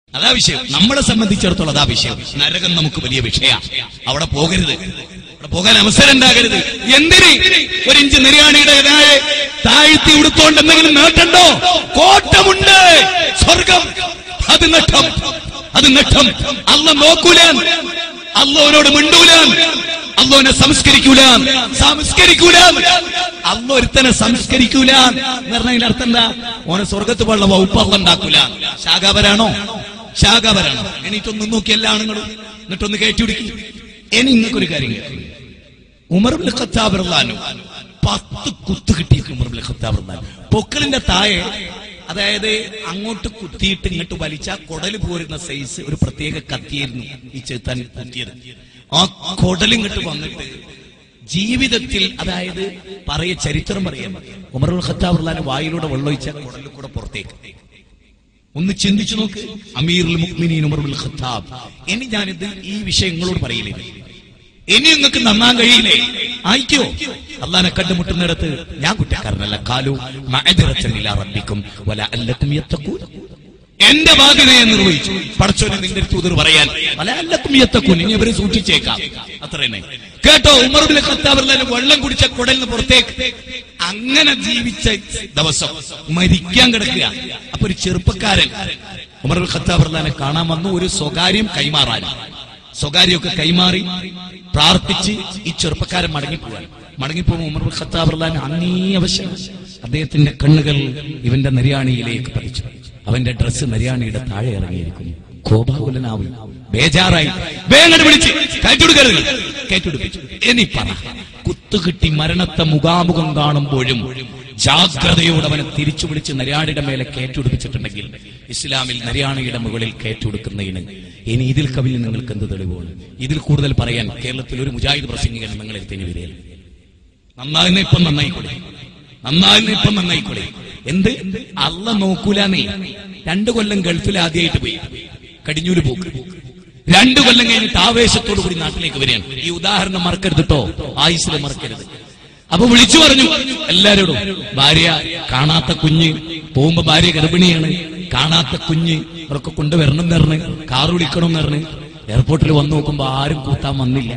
അതാ വിഷയം നമ്മളെ സംബന്ധിച്ചിടത്തോളം അതാ വിഷയം നരകം നമുക്ക് വലിയ വിഷയ അവിടെ പോകരുത് അവിടെ പോകാൻ അവസരം ഉണ്ടാകരുത് എന്തിന് ഒരു ഇഞ്ച് നിര്യാണിയുടേതായ താഴ്ത്തി ഉടുത്തോണ്ട് എന്തെങ്കിലും നേട്ടണ്ടോ കോട്ടമുണ്ട് സ്വർഗം അത് നട്ടം അത് നട്ടം അല്ല നോക്കൂലാൻ അള്ളവനോട് മിണ്ടൂലാൻ അള്ളോനെ സംസ്കരിക്കൂല സംസ്കരിക്കൂല അള്ള ഒരുത്തനെ സംസ്കരിക്കൂല എന്ന് പറഞ്ഞതിന്റെ അർത്ഥം എന്താ ഓനെ സ്വർഗത്ത് പോലുള്ള വകുപ്പ് അള്ള ഉണ്ടാക്കൂല ശാഖാപരാണോ ശാഖാപരാണോ എനിക്കൊന്ന് നോക്കി എല്ലാ ആണുങ്ങളും എന്നിട്ടൊന്ന് കയറ്റിപിടിക്കും ഇനി നിങ്ങൾക്കൊരു കാര്യം കേൾക്കും ഉമർബുൽ ഖത്താബ് റളിയല്ലാഹു അൻഹു പത്ത് കുത്ത് കിട്ടിയിട്ട് ഉമർബുൽ ഖത്താബ് റളിയല്ലാഹു അൻഹു. പൊക്കിളിന്റെ താഴെ അതായത് അങ്ങോട്ട് കുത്തിയിട്ട് ഇങ്ങോട്ട് വലിച്ച കൊടല് പോരുന്ന സൈസ് ഒരു പ്രത്യേക കത്തിയായിരുന്നു ഈ ചെറുത്താൻ കുത്തിയത് ആ കൊടലിങ്ങോട്ട് വന്നിട്ട് ജീവിതത്തിൽ അതായത് പറയ ചരിത്രം പറയാൻ ഉമറുൽ ഖത്താബ് റളിയല്ലാഹു അൻഹു വായിലൂടെ വെള്ളമൊഴിച്ച കൊടലിൽ കൂടെ പുറത്തേക്ക് ഒന്ന് ചിന്തിച്ചു നോക്ക് അമീറുൽ മുഅ്മിനീൻ ഉമറുൽ ഖത്താബ് ഇനി ഞാനിത് ഈ വിഷയങ്ങളോട് പറയില്ലേ ഇനി നിങ്ങൾക്ക് നന്നാൻ കഴിയില്ലേ ആയിക്കോ അള്ളാനെ കണ്ടുമുട്ടുന്നിടത്ത് ഞാൻ കുറ്റക്കാരനല്ല കാലു മഅദിറത്തൻ ഇലാ റബ്ബിക്കും വല അല്ലക്കും യത്തഖൂൻ എന്റെ ബാധ്യതയെ നിർവഹിച്ചു പടച്ചോനെ നിന്റെ തൂതർ പറയാൻ വല അല്ലക്കും യത്തഖൂൻ ഇനി അവരെ സൂക്ഷിച്ചേക്കാം അത്ര തന്നെ കേട്ടോ ഉമർ ബിൻ ഖത്താബ് റളിയല്ലാഹു വെള്ളം കുടിച്ച കുടലിന് പുറത്തേക്ക് അങ്ങനെ ജീവിച്ച ദിവസം മരിക്കാൻ കിടക്കുക അപ്പൊ ഒരു ചെറുപ്പക്കാരൻ ഉമർ ബിൻ ഖത്താബ് റളിയല്ലാഹു കാണാൻ വന്നു ഒരു സ്വകാര്യം കൈമാറാൻ സ്വകാര്യമൊക്കെ കൈമാറി പ്രാർത്ഥിച്ച് ഈ ചെറുപ്പക്കാരൻ മടങ്ങിപ്പോവാൻ മടങ്ങിപ്പോകുമ്പോൾ ഉമർ ബിൻ ഖത്താബ് റളിയല്ലാഹു അങ്ങേ അവശം അദ്ദേഹത്തിന്റെ കണ്ണുകൾ ഇവന്റെ നരിയാണിയിലേക്ക് പതിച്ചു അവന്റെ ഡ്രസ്സ് നരിയാണിയുടെ താഴെ ഇറങ്ങിയിരിക്കുന്നു കോപാകുലനാവും ബേജാറായി വേങ്ങട് വിളിച്ച് കയറ്റുകൊടുക്കരുത് കയറ്റുപിടിപ്പിച്ചു ഇനി പറ കുത്തുകിട്ടി മരണത്തെ മുഖാമുഖം കാണുമ്പോഴും ജാഗ്രതയോടെ അവനെ തിരിച്ചു വിളിച്ച് നരിയാണിയുടെ മേലെ കയറ്റുപിടിപ്പിച്ചിട്ടുണ്ടെങ്കിൽ ഇസ്ലാമിൽ നരിയാണിയുടെ മുകളിൽ കയറ്റുകൊടുക്കുന്നതിന് ഇനി ഇതിൽ കവിഞ്ഞ് നിങ്ങൾക്ക് എന്ത് തെളിവാണ് ഇതിൽ കൂടുതൽ പറയാൻ കേരളത്തിൽ ഒരു മുജാഹിദ് പ്രസംഗിക്കാൻ നിങ്ങളെ തന്നെ വരികയില്ല നന്നാകുന്ന ഇപ്പം നന്നായിക്കൂടെ നന്നാകുന്ന ഇപ്പം നന്നായിക്കൂടെ എന്ത് അല്ല നോക്കൂലാന്നേ രണ്ടു കൊല്ലം ഗൾഫിൽ ആദ്യമായിട്ട് പോയി കടിഞ്ഞൂര് പോക്ക് രണ്ടു കൊല്ലം കഴിഞ്ഞിട്ട് ആവേശത്തോടു കൂടി നാട്ടിലേക്ക് വരികയാണ് ഈ ഉദാഹരണം മറക്കരുത് കേട്ടോ ആയുസിൽ മറക്കരുത് അപ്പൊ വിളിച്ചു പറഞ്ഞു എല്ലാരോടും ഭാര്യ കാണാത്ത കുഞ്ഞ് പോകുമ്പോ ഭാര്യ ഗർഭിണിയാണ് കാണാത്ത കുഞ്ഞ് അവരൊക്കെ കൊണ്ടുവരണം എന്ന് പറഞ്ഞ് കാർ വിളിക്കണം എന്ന് പറഞ്ഞ് എയർപോർട്ടിൽ വന്നു നോക്കുമ്പോ ആരും കൂട്ടാൻ വന്നില്ല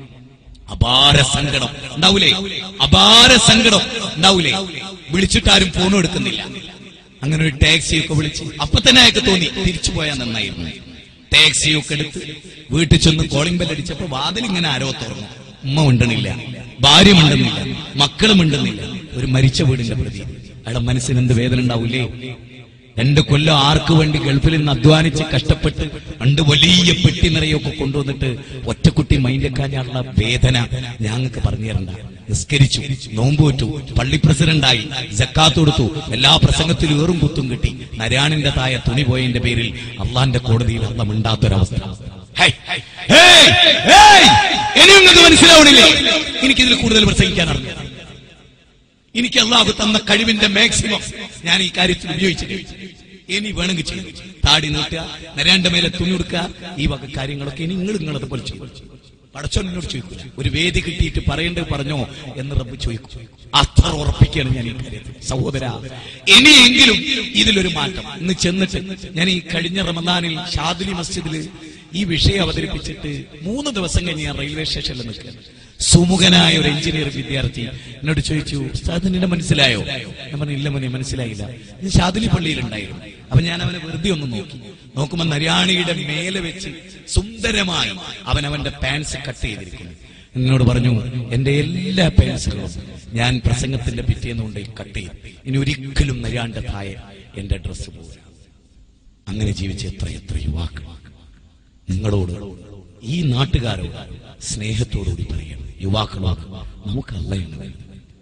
അപാര സങ്കടം ഉണ്ടാവൂലേ അപാര സങ്കടം ഉണ്ടാവൂലേ വിളിച്ചിട്ടാരും ഫോണും എടുക്കുന്നില്ല അങ്ങനെ ഒരു ടാക്സി ഒക്കെ വിളിച്ച് അപ്പൊ തന്നെ അയാൾക്ക് തോന്നി തിരിച്ചു പോയാൽ നന്നായിരുന്നു ടാക്സി ഒക്കെ എടുത്ത് വീട്ടിൽ ചെന്ന് കോളിംഗ് ബെൽ അടിച്ചപ്പോ വാതിൽ ഇങ്ങനെ ആരോ തുറന്നു ഉമ്മ മിണ്ടണില്ല ഭാര്യ മിണ്ടുന്നില്ല മക്കളും മിണ്ടുന്നില്ല ഒരു മരിച്ച വീടിന്റെ പ്രതി അയാളുടെ മനസ്സിന് എന്ത് വേദന ഉണ്ടാവൂലേ രണ്ട് കൊല്ലം ആർക്ക് വേണ്ടി ഗൾഫിൽ നിന്ന് അധ്വാനിച്ച് കഷ്ടപ്പെട്ട് രണ്ട് വലിയ പെട്ടി നിറയൊക്കെ കൊണ്ടുവന്നിട്ട് ഒറ്റക്കുട്ടി മൈൻഡക്കാനുള്ള വേദന ഞങ്ങൾക്ക് പറഞ്ഞു തരണ്ട നിസ്കരിച്ചു നോമ്പുവറ്റു പള്ളി പ്രസിഡന്റായി ജക്കാത്ത് കൊടുത്തു എല്ലാ പ്രസംഗത്തിലും ഏറും കുത്തും കിട്ടി നരാണിന്റെ തായ തുണി പോയതിന്റെ പേരിൽ അള്ളാന്റെ കോടതിയിൽ അള്ള മിണ്ടാത്തൊരവസ്ഥ ഹേയ്, ഹേയ്, ഹേയ്, ഇനി നിങ്ങൾക്ക് മനസ്സിലാവണില്ലേ എനിക്കിതിൽ കൂടുതൽ പ്രസംഗിക്കാൻ അറിഞ്ഞു എനിക്ക് അള്ളാഹു തന്ന കഴിവിന്റെ മാക്സിമം ഞാൻ ഈ കാര്യത്തിൽ ഉപയോഗിച്ചിട്ട് ഇനി വേണമെങ്കിൽ ചെയ്യും താടി നീട്ടുക നരേണ്ട മേലെ തുണി കൊടുക്കുക ഈ വക കാര്യങ്ങളൊക്കെ ഇനി നിങ്ങൾ നിങ്ങളത് പോലെ ചെയ്യും പടച്ചോനോട് ചോദിക്കില്ല ഒരു വേദി കിട്ടിയിട്ട് പറയേണ്ടത് പറഞ്ഞോ എന്ന് റബ്ബ് ചോദിക്കും അത്ര ഉറപ്പിക്കുകയാണ് ഞാൻ ഈ കാര്യത്തിൽ സഹോദര ഇനിയെങ്കിലും ഇതിലൊരു മാറ്റം ഇന്ന് ചെന്നിട്ട് ഞാൻ ഈ കഴിഞ്ഞ റമദാനിൽ ഷാദുലി മസ്ജിദിൽ ഈ വിഷയം അവതരിപ്പിച്ചിട്ട് മൂന്ന് ദിവസം കഴിഞ്ഞ് ഞാൻ റെയിൽവേ സ്റ്റേഷനിൽ നിൽക്കുകയാണ് സുമുഖനായ ഒരു എഞ്ചിനീയർ വിദ്യാർത്ഥി എന്നോട് ചോദിച്ചു ഉസ്താദ് നിന്നെ മനസ്സിലായോ ഞാൻ പറഞ്ഞു ഇല്ല മോനെ മനസ്സിലായില്ല ഇത് ഷാദുലി പള്ളിയിലുണ്ടായിരുന്നു അപ്പൊ ഞാൻ അവനെ വെറുതെ ഒന്ന് നോക്കി നോക്കുമ്പോ നര്യാണിയുടെ മേലെ വെച്ച് സുന്ദരമായി അവൻ അവന്റെ പാൻസ് കട്ട് ചെയ്തിരിക്കുന്നു എന്നോട് പറഞ്ഞു എന്റെ എല്ലാ പാൻസുകളും ഞാൻ പ്രസംഗത്തിന്റെ പിറ്റേന്നുകൊണ്ട് കട്ട് ചെയ്തു ഇനി ഒരിക്കലും നര്യാണ്ട താഴെ എന്റെ ഡ്രസ്സ് പോകില്ല അങ്ങനെ ജീവിച്ച എത്ര എത്ര യുവാക്കൾ നിങ്ങളോട് ഈ നാട്ടുകാരോട് സ്നേഹത്തോടുകൂടി പറയണം യുവാക്കളോട് നമുക്ക് അല്ലയാണ് വേണ്ടത്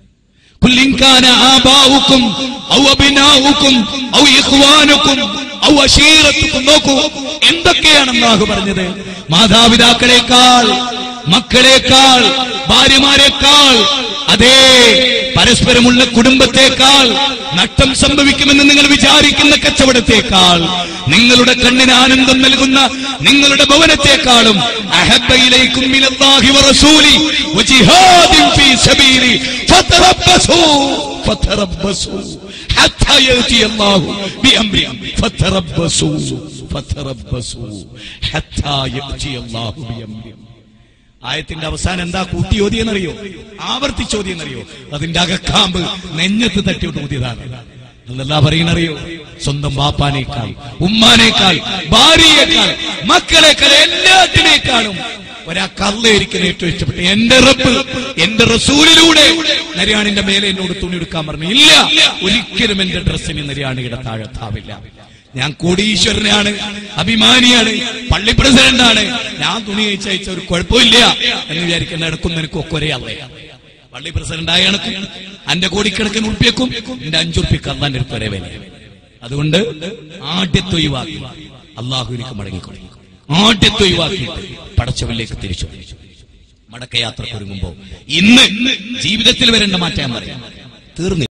قل إن كان آباؤكم أو أبناؤكم أو إخوانكم أو عشيرتكم നോക്കൂ എന്തൊക്കെയാണ് അല്ലാഹു പറഞ്ഞത് മാതാപിതാക്കളെക്കാൾ മക്കളെക്കാൾ ഭാര്യമാരെക്കാൾ അതേ പരസ്പരമുള്ള കുടുംബത്തെക്കാൾ നഷ്ടം സംഭവിക്കുമെന്ന് നിങ്ങൾ വിചാരിക്കുന്ന കച്ചവടത്തെക്കാൾ നിങ്ങളുടെ കണ്ണിന് ആനന്ദം നൽകുന്ന നിങ്ങളുടെ ഭവനത്തെക്കാളും അഹബ്ബയിലേക്കും മിനല്ലാഹി വറസൂലി വജിഹാദിൻ ഫീ സബീലി ഫതറബ്ബസൂ ഫതറബ്ബസൂ حتى يأتي الله بأمره فتربصوا ഫതറബ്ബസൂ ഹത്താ യഅതി അല്ലാഹു ബിഅംരിഹി ആയത്തിന്റെ അവസാനം എന്താ കൂട്ടി ഓതിയെന്നറിയോ ആവർത്തിച്ചോതിയെന്നറിയോ അതിന്റെ അകക്കാമ്പ് നെഞ്ഞത്ത് തട്ടിയിട്ട് ഊതിയതാണ് അല്ലല്ലാ പറയുന്നറിയോ സ്വന്തം ബാപ്പാനേക്കാൾ ഉമ്മാനേക്കാൾ ഭാര്യയേക്കാൾ മക്കളെക്കാൾ എല്ലാത്തിനേക്കാളും ഒരാ കള്ളേരിക്കുന്ന ഏറ്റവും ഇഷ്ടപ്പെട്ട എന്റെ റബ്ബ് എന്റെ റസൂലിലൂടെ നരിയാണിന്റെ മേലെ എന്നോട് തുണി എടുക്കാൻ പറഞ്ഞു ഇല്ല ഒരിക്കലും എന്റെ ഡ്രസ്സിന് നരിയാണിയുടെ താഴത്താവില്ല ഞാൻ കോടീശ്വരനാണ് അഭിമാനിയാണ് പള്ളി പ്രസിഡന്റാണ് ഞാൻ തുണി അയച്ചയച്ച ഒരു കുഴപ്പമില്ല എന്ന് വിചാരിക്കുന്ന എടുക്കും നിനക്കും ഒക്കെ ഒരേ അല്ലേ പള്ളി പ്രസിഡന്റ് ആയ കണക്കും അന്റെ കോടിക്കണക്കിന് ഉറുപ്പിയക്കും എന്റെ അഞ്ചുറുപ്പിക്ക് അള്ളാന്റെ അടുത്ത് ഒരേ വില അതുകൊണ്ട് ആദ്യത്തെ ഒഴിവാക്കി അള്ളാഹുവിലേക്ക് മടങ്ങിക്കൊള്ളി ആദ്യത്തെ ഒഴിവാക്കിയിട്ട് പടച്ചവനിലേക്ക് തിരിച്ചു മടക്കയാത്രക്ക് ഒരുങ്ങുമ്പോ ഇന്ന് ജീവിതത്തിൽ വരേണ്ട മാറ്റം ഞാൻ പറയാം തീർന്നില്ല